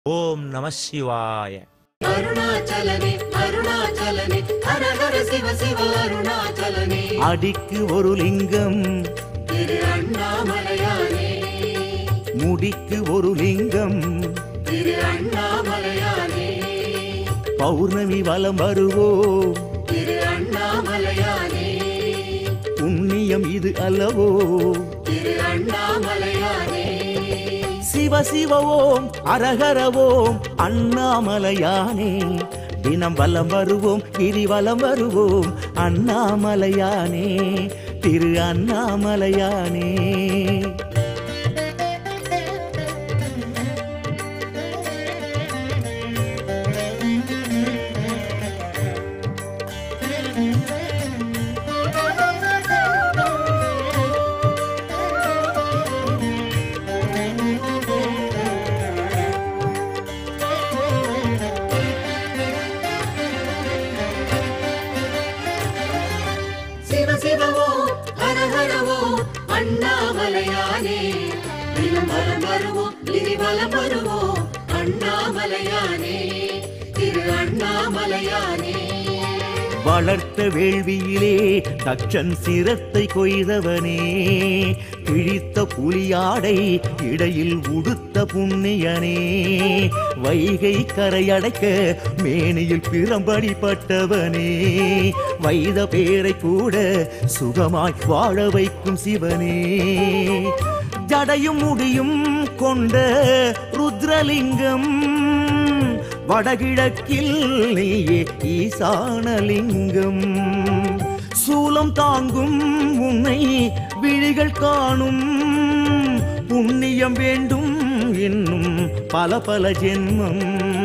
ஓம் நம சிவாய அருணாச்சலனே அருணாச்சலனே ஹர ஹர சிவ சிவ அருணாச்சலனே அடிக்கு ஒரு லிங்கம் திரு அண்ணாமலையானே முடிக்கு ஒரு லிங்கம் திரு அண்ணாமலையானே பௌர்ணமி வலம் வருவோம் திரு அண்ணாமலையானே புண்ணியம் இது அல்லவோ திரு அண்ணாமலையானே சிவ சிவ ஓம் அரகர ஓம் அண்ணாமலையானே தினம் வலம் வருவோம் கிரிவலம் வருவோம் அண்ணாமலையானே திரு அண்ணாமலையானே சிவ சிவவோ ஹர ஹரவோ அண்ணாமலையானே தினம் வலம் வருவோம் கிரிவலம் வருவோம் அண்ணாமலையானே திரு அண்ணாமலையானே வளர்த்த வேள்வியிலே தச்சன் சிரத்தை கொய்தவனே கிழித்த புலியாடை இடையில் உடுத்த புண்ணியனே வைகை கரையடைக்க மேனியில் பிரம்படி பட்டவனே வைத பேரை கூட சுகமாய் வாழ வைக்கும் சிவனே ஜடையும் முடியும் கொண்ட ருத்ரலிங்கம் வடகிழக்கில் நீயே ஈசானலிங்கம் சூலம் தாங்கும் உன்னை விழிகள் காணும் புண்ணியம் வேண்டும் என்னும் பல பல ஜென்மம்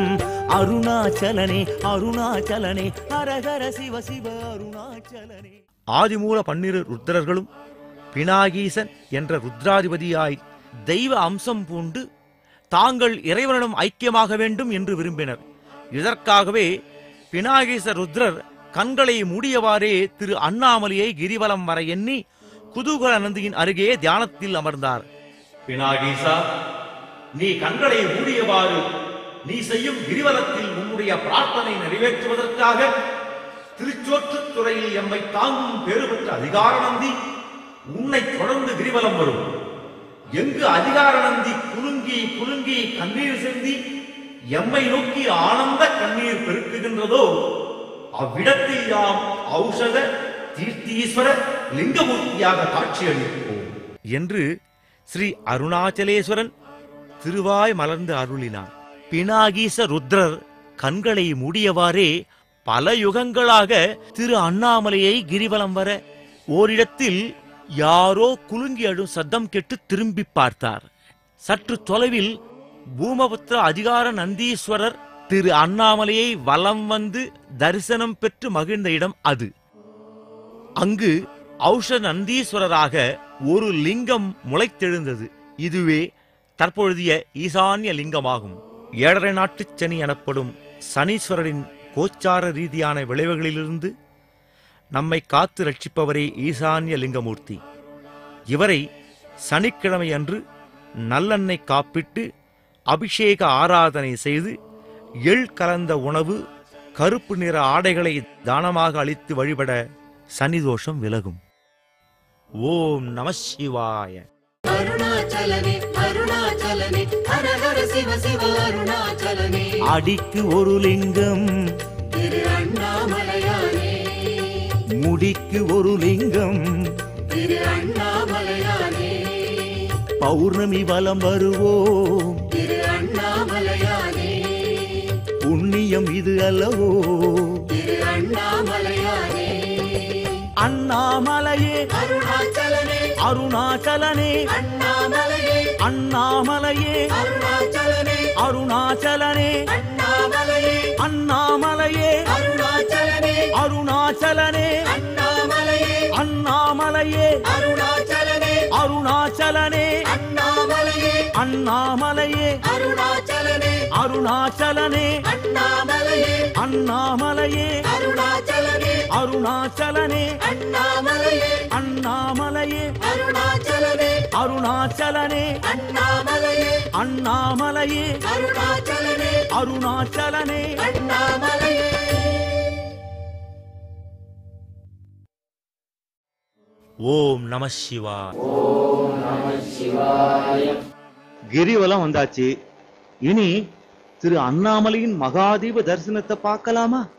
அருணாச்சலனே அருணாச்சலனே ஹரஹர சிவ சிவ அருணாச்சலனே ஆதிமூல பன்னிரு ருத்ரர்களும் பினாகீசன் என்ற ருத்ராதிபதியாய் தெய்வ அம்சம் பூண்டு தாங்கள் இறைவனிடம் ஐக்கியமாக வேண்டும் என்று விரும்பினர் இதற்காகவே பினாகீச ருத்ரர் கண்களை மூடியவாறே திரு அண்ணாமலையை கிரிவலம் வர எண்ணி குதூகல நந்தியின் அருகே தியானத்தில் அமர்ந்தார் பினாகீசா நீ கண்களை மூடியவாறு நீ செய்யும் கிரிவலத்தில் உன்னுடைய பிரார்த்தனை நிறைவேற்றுவதற்காக திருச்சோற்றுத் துறையில் எம்மை தாங்கும் பேறு பெற்ற அதிகார நந்தி உன்னை தொடர்ந்து கிரிவலம் வரும் எங்கு அதிகார நந்தி குலுங்கி குலுங்கி கண்ணீர் சிந்தி எம்மை நோக்கி ஆனந்த கண்ணீர் பெருக்குகின்றதோ அவ்விடத்தில் யாம் ஔஷத தீர்த்தீஸ்வர லிங்கமூர்த்தியாக காட்சியளிப்போம் என்று ஸ்ரீ அருணாச்சலேஸ்வரன் திருவாய் மலர்ந்து அருளினார் பினாகீச ருத்ரர் கண்களை மூடியவாறே பல யுகங்களாக திரு அண்ணாமலையை கிரிவலம் வர ஓரிடத்தில் யாரோ குலுங்கி அழும் சத்தம் கேட்டு திரும்பி பார்த்தார் சற்று தொலைவில் பூமபுத்திர அதிகார நந்தீஸ்வரர் திரு அண்ணாமலையை வலம் வந்து தரிசனம் பெற்று மகிழ்ந்த இடம் அது அங்கு ஔஷ நந்தீஸ்வரராக ஒரு லிங்கம் முளைத்தெழுந்தது இதுவே தற்பொழுதைய ஈசான்ய லிங்கமாகும் ஏழரை நாட்டுச் சனி எனப்படும் சனீஸ்வரரின் கோச்சார ரீதியான விளைவுகளிலிருந்து நம்மை காத்து ரட்சிப்பவரே ஈசான்ய லிங்கமூர்த்தி இவரை சனிக்கிழமை அன்று நல்லெண்ணெய் காப்பிட்டு அபிஷேக ஆராதனை செய்து எள் கலந்த உணவு கருப்பு நிற ஆடைகளை தானமாக அளித்து வழிபட சனிதோஷம் விலகும் ஓம் நம சிவாய அருணாச்சலனே அருணாச்சலனே ஹர ஹர சிவ சிவ அருணாச்சலனே அடிக்கு ஒரு லிங்கம் திரு அண்ணாமலையானே முடிக்கு ஒரு லிங்கம் திரு அண்ணாமலையானே பௌர்ணமி வலம் வருவோம் திரு அண்ணாமலையானே புண்ணியம் இது அல்லவோ திரு அண்ணாமலையானே அண்ணாமலையே அருணாச்சலனே அருணாச்சலனே அண்ணாமலையே அண்ணாமலையே அருணாச்சலனே அருணாச்சலனே அண்ணாமலையே அண்ணாமலையே அருணாச்சலனே அருணாச்சலனே அண்ணாமலையே அண்ணாமலையே அருணாச்சலனே அருணாச்சலனே அண்ணாமலையே அண்ணாமலையே அருணாச்சலனே அருணாச்சலனே அண்ணாமலையே அண்ணாமலையே அருணாச்சலனே அருணாச்சலனே அண்ணாமலையே அண்ணாமலையே அருணாச்சலனே அருணாச்சலனே அண்ணாமலையே அண்ணாமலையே அருணாச்சலனே அருணாச்சலனே அண்ணாமலையே ஓம் நம சிவாய் கிரிவலம் வந்தாச்சு இனி திரு அண்ணாமலையின் மகாதீப தரிசனத்தை பார்க்கலாமா